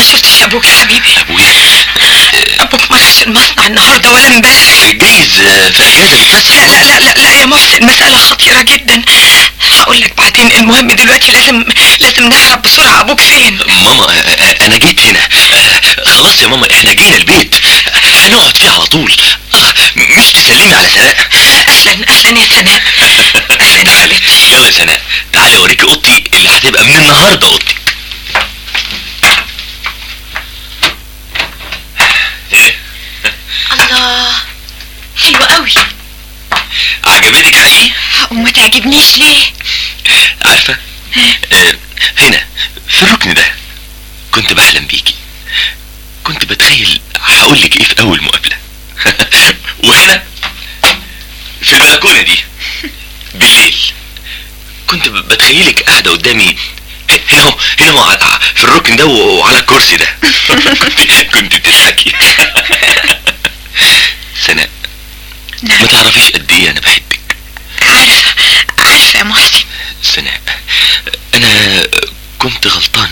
ما شفتش ابوك يا حبيبي ابويا ابوك ما راحش المصنع النهارده ولا امبارح جايز في عيادة المحاسب لا لا لا لا, لا يا محسن المسألة خطيرة جدا هقول لك بعدين المهم دلوقتي لازم لازم نعرف بسرعة ابوك فين ماما آه، انا جيت هنا آه، خلاص يا ماما احنا جينا البيت هنقعد فيه على طول آه، مش تسلمي على سناء اهلا اهلا يا سناء اهلا يا تعالي حبيبتي يلا يا سناء تعالي اوريكي اوضتي اللي هتبقى من النهارده اوضتي ايه الله حلوة قوي عجبتك حقيقي وما تعجبنيش ليه عارفه آه، هنا في الركن ده كنت بحلم بيكي كنت بتخيل هقول لك ايه في اول مقابله وهنا في البلكونه دي بالليل كنت ب- بتخيلك قاعده قدامي هنا اهو هنا اهو على- في الركن ده وعلى الكرسي ده كنت كنت بتضحكي سناء ما تعرفيش قد ايه انا بحبك عارفة عارفة يا محسن سناء انا كنت غلطان